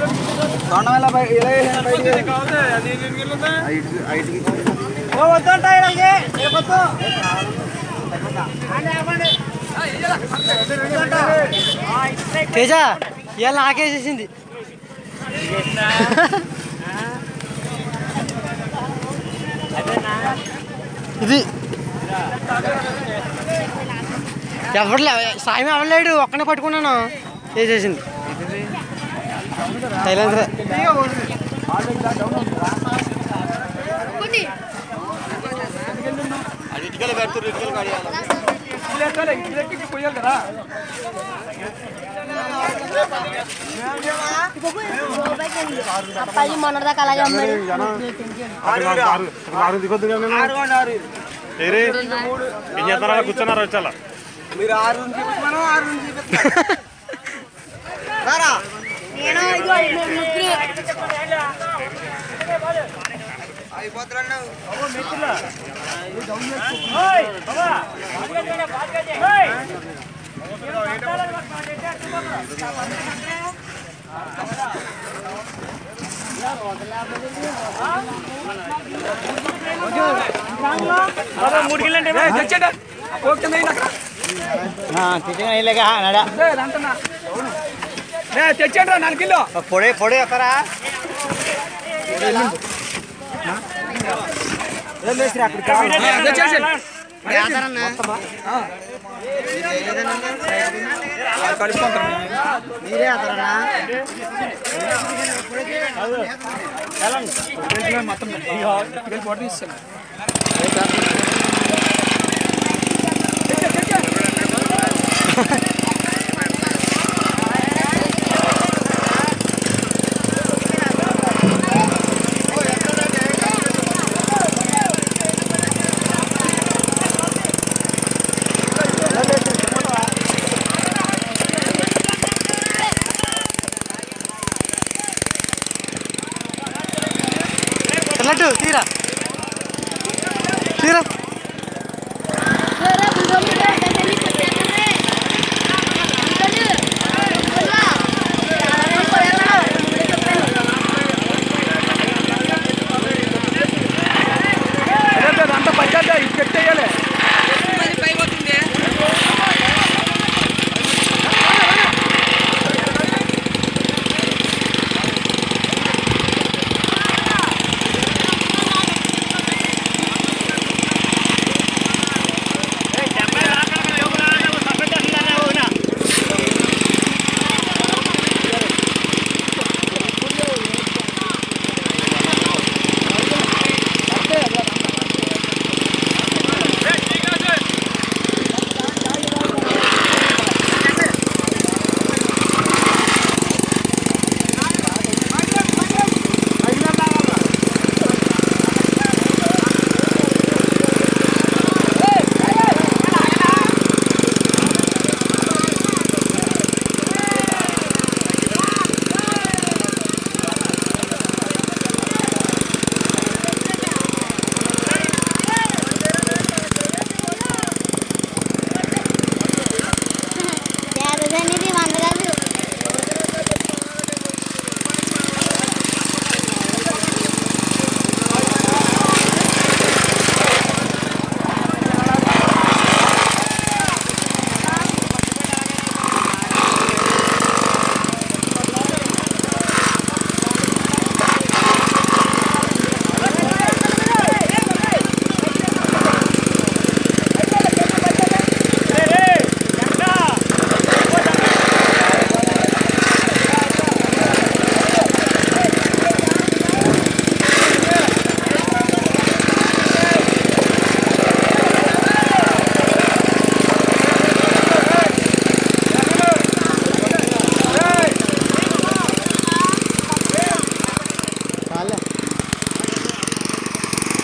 తొండం ఇలా బయ- ఇలా వేసాను బయటికి. ఐదుకి- ఐదుకి. ఓ వద్దంట ఈడకి. ఏ వద్దు. తేజ ఇవాళ నాకేసేసింది ఇది ఎవరు సాయం అవ్వలేడు ఒక్కనే పట్టుకున్నాను వేసేసింది సైలెన్సరే అప్పాజీ మొన్నటిదాకా అలాగే అమ్మాడు ఆరుగోండి, ఆరు. ఏరే ఏం చేస్తారా కూర్చున్నారా వచ్చాలా మీరు ఆరు నుంచి మనం ఆరు నుంచి చూపిస్తాం. రారా నేను ఇదిగో మేము ముగ్గురు అయిపోతున్నాడు మూడు కిలో అంటే తెచ్చేట ఓకే తెచ్చాడు రా నాలుగు కిలో పొడే పొడే వస్తారా తెచ్చేసి కలుసుకుంటారు మీరే వస్తారన్నా మొత్తం ఫోటో ఇస్తాను లడ్డు తీరా తీరా రే, రే, బుల్గం